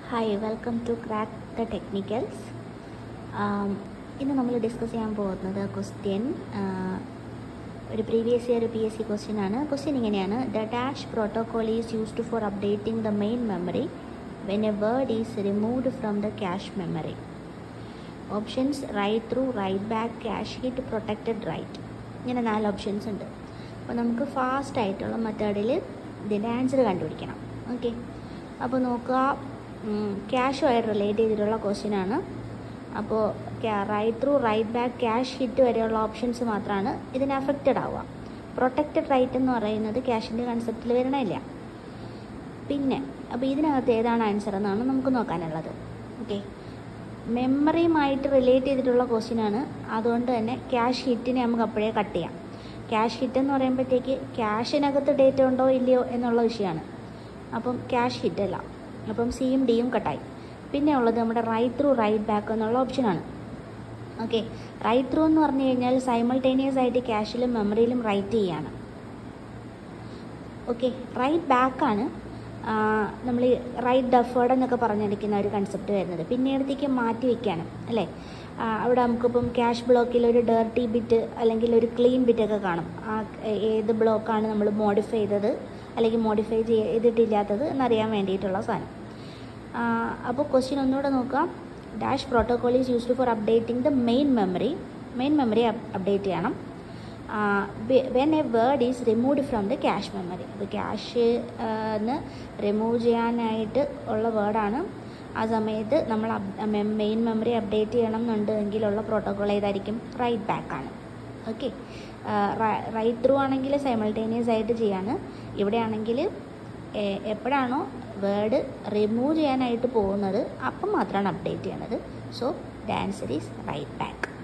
hi welcome to crack the technicals ഇന്ന് നമ്മൾ discuss ചെയ്യാൻ പോകുന്നത് ക്വസ്റ്റ്യൻ ഒരു previous year P S C question ആണ് ക്വസ്റ്റ്യൻ ഇങ്ങനെയാണ് the dash protocol is used for updating the main memory when a word is removed from the cache memory options write through write back cache hit protected write ഇങ്ങനെ നാല് options ഉണ്ട് അപ്പോൾ നമുക്ക് fast ആയിട്ടുള്ള മെത്തേഡിൽ ഇതിൻ്റെ answer കണ്ടുപിടിക്കണം okay അപ്പോൾ നോക്കുക ക്യാഷുമായി റിലേറ്റ് ചെയ്തിട്ടുള്ള ക്വസ്റ്റ്യൻ ആണ് അപ്പോൾ write through write back cache hit വരെയുള്ള ഓപ്ഷൻസ് മാത്രമാണ് ഇതിന് അഫക്റ്റഡ് ആവുക പ്രൊട്ടക്റ്റഡ് റൈറ്റ് എന്ന് പറയുന്നത് ക്യാഷിൻ്റെ കൺസെപ്റ്റിൽ വരണമില്ല പിന്നെ അപ്പോൾ ഇതിനകത്ത് ഏതാണ് ആൻസർ എന്നാണ് നമുക്ക് നോക്കാനുള്ളത് ഓക്കെ മെമ്മറിയുമായിട്ട് റിലേറ്റ് ചെയ്തിട്ടുള്ള ക്വസ്റ്റ്യൻ ആണ് അതുകൊണ്ട് തന്നെ ക്യാഷ് ഹിറ്റിനെ നമുക്ക് അപ്പോഴേ കട്ട് ചെയ്യാം ക്യാഷ് ഹിറ്റ് എന്ന് പറയുമ്പോഴത്തേക്ക് ക്യാഷിനകത്ത് ഡേറ്റ ഉണ്ടോ ഇല്ലയോ എന്നുള്ള വിഷയമാണ് അപ്പം ക്യാഷ് ഹിറ്റ് അല്ല അപ്പം സിയും ഡിയും കട്ടായി പിന്നെ ഉള്ളത് നമ്മുടെ റൈറ്റ് ത്രൂ റൈറ്റ് ബാക്ക് എന്നുള്ള ഓപ്ഷനാണ് ഓക്കെ റൈറ്റ് ത്രൂ എന്ന് പറഞ്ഞു കഴിഞ്ഞാൽ സൈമൾട്ടേനിയസ് ആയിട്ട് ക്യാഷിലും മെമ്മറിയിലും റൈറ്റ് ചെയ്യാണ് ഓക്കെ റൈറ്റ് ബാക്കാണ് നമ്മൾ റൈറ്റ് ഡഫേർഡ് എന്നൊക്കെ പറഞ്ഞിരിക്കുന്ന ഒരു കൺസെപ്റ്റ് വരുന്നത് പിന്നീടത്തേക്ക് മാറ്റി വയ്ക്കാണ് അല്ലേ അവിടെ നമുക്കിപ്പം ക്യാഷ് ബ്ലോക്കിൽ ഒരു ഡേർട്ടി ബിറ്റ് അല്ലെങ്കിൽ ഒരു ക്ലീൻ ബിറ്റൊക്കെ കാണും ആ ഏത് ബ്ലോക്കാണ് നമ്മൾ മോഡിഫൈ ചെയ്തത് അല്ലെങ്കിൽ മോഡിഫൈ ചെയ്തിട്ടില്ലാത്തത് എന്നറിയാൻ വേണ്ടിയിട്ടുള്ള സാധനം അപ്പോൾ ക്വസ്റ്റ്യൻ ഒന്നുകൂടെ നോക്കാം dash protocol is used for updating the main memory main memory update ചെയ്യണം when a word is removed from the cache memory അപ്പോൾ ക്യാഷ് റിമൂവ് ചെയ്യാനായിട്ട് ഉള്ള വേർഡാണ് ആ സമയത്ത് നമ്മൾ മെയിൻ മെമ്മറി അപ്ഡേറ്റ് ചെയ്യണം എന്നുണ്ടെങ്കിലുള്ള പ്രോട്ടോകോൾ ഏതായിരിക്കും റൈറ്റ് ബാക്ക് ആണ് ഓക്കെ റൈറ്റ് ത്രൂ ആണെങ്കിൽ സൈമൾട്ടേനിയസ് ആയിട്ട് ചെയ്യാണ് ഇവിടെ ആണെങ്കിൽ എപ്പോഴാണോ വേർഡ് റിമൂവ് ചെയ്യാനായിട്ട് പോകുന്നത് അപ്പം മാത്രമാണ് അപ്ഡേറ്റ് ചെയ്യണത് so the answer is write back